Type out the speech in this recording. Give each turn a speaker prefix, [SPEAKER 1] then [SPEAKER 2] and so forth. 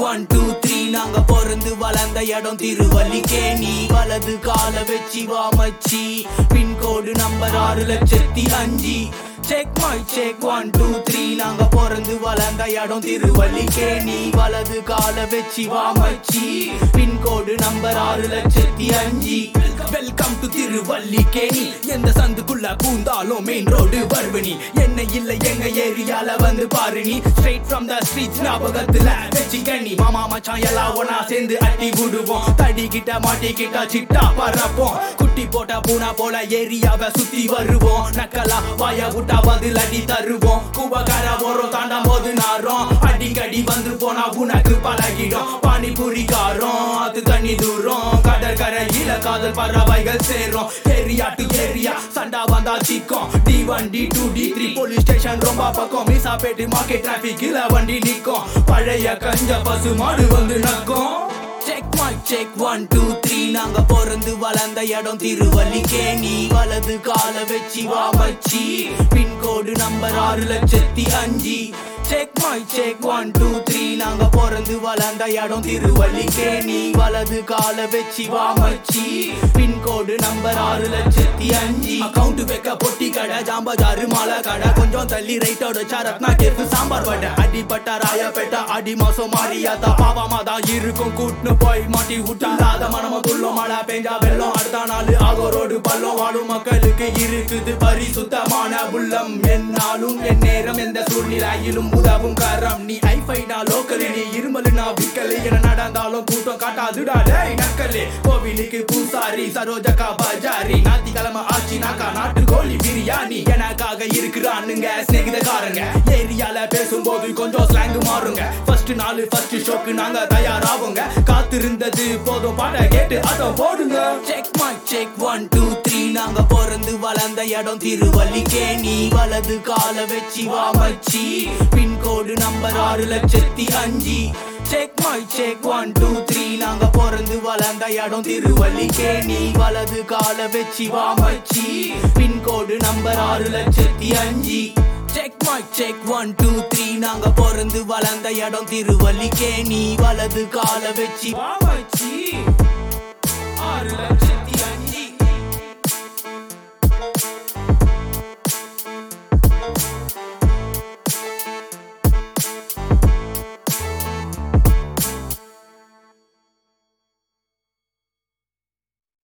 [SPEAKER 1] one two three நாங்க பிறந்து வளர்ந்த இடம் திருவல்லிக்கேணி வலது கால வச்சு வாமச்சி பின்கோடு நம்பர் ஆறு லட்சத்தி அஞ்சு check my check one two three நாங்க பிறந்து வளர்ந்த இடம் திருவல்லிக்கேணி வலது கால வச்சு வாமச்சி பின்கோடு நம்பர் ஆறு லட்சத்தி அஞ்சு வெல்கம் டு திருவல்லிக்கேணி எந்த சந்துக்குள்ள பூந்தாலும் மெயின் ரோடு வருவனி என்ன இல்ல எங்க ஏரியால வந்து பாரு நீ ஸ்ட்ரைட் ஃப்ரம் த ஸ்ட்ரீட் ஞாபகத்துல வச்சுக்கணி மாமா மச்சான் எல்லாம் ஒன்னா சேர்ந்து அட்டி விடுவோம் தடி கிட்ட மாட்டிக்கிட்டா சிட்டா பறப்போம் குட்டி போட்ட பூனா போல ஏரியாவை சுத்தி வருவோம் நக்கலா வாய விட்டா பதில் அடி தருவோம் கூபக்கார ஓரம் தாண்டாம் போது நாரோம் அடிக்கடி வந்து போனா உனக்கு பழகிடும் பானிபூரி காரம் அது தண்ணி தூரம் கடற்கரையில காதல் பறவைகள் சேரும் ஏரியா டு ஏரியா சண்டா வந்தா சிக்கும் T one T two T three police station ரொம்ப பக்கம் மீசாப்பேட்டு மார்க்கெட் டிராபிக்ல வண்டி நிக்கும் பழைய கஞ்ச பசு மாடு வந்து நக்கும் check my check one two three நாங்க பிறந்து வளர்ந்த இடம் திருவல்லிக்கேணி வலது கால வச்சு வாமச்சி பின்கோடு நம்பர் ஆறு லட்சத்தி அஞ்சு check my check one two three நாங்க பிறந்து வளர்ந்த இடம் திருவல்லிக்கேணி வலது கால வச்சு வாமச்சி பின்கோடு நம்பர் ஆறு லட்சத்தி அஞ்சு அக்கவுண்ட் வைக்க பொட்டி கடை ஜாம்பஜாரு மாலை கடை கொஞ்சம் தள்ளி ரைட்டோட சரத்னா கேப்பு சாம்பார் வடை அடிப்பட்ட ராயப்பேட்டை அடி மாசம் மாறியாத்தா பாவமா தான் இருக்கும் கூட்டுன்னு போய் மாட்டி விட்டாத மனம துள்ளும் மழை பெஞ்சா வெள்ளம் அடுத்த நாள் ஆகோ ரோடு பள்ளம் வாழும் மக்களுக்கு இருக்குது பரிசுத்தமான உள்ளம் என்னாலும் என் நேரம் எந்த சூழ்நிலையிலும் உதவும் கரம் நீ ஐஃபைடா லோக்கல் நீ இருமல் நான் விக்கல் என நடந்தாலும் கூட்டம் காட்டாதுடா டேய் நக்கலே கோவிலுக்கு பூசாரி சரோஜகா பஜாரி ஞாத்திக்கிழமை ஆச்சு நாக்கா நாட்டு கோழி பிரியாணி எனக்காக இருக்கிறானுங்க சிநேகிதக்காரங்க ஏரியால பேசும்போது கொஞ்சம் ஸ்லாங் மாறுங்க ஃபர்ஸ்ட் நாள் ஃபர்ஸ்ட் ஷோக்கு நாங்க தயாராவோங்க காத்திருந்தது போதும் பாட்டை கேட்டு ஆட்டம் போடுங்க check my check one two three நாங்க பிறந்து வளர்ந்த இடம் திருவல்லிக்கேணி வலது கால வச்சு வாமச்சி பின்கோடு நம்பர் ஆறு லட்சத்தி அஞ்சு check my check one two three நாங்க பிறந்து வளர்ந்த இடம் திருவல்லிக்கேணி வலது கால வச்சு வாமச்சி பின்கோடு நம்பர் ஆறு லட்சத்தி அஞ்சு check my check one two three நாங்க பிறந்து வளர்ந்த இடம் திருவல்லிக்கேணி வலது கால வச்சு வாமச்சி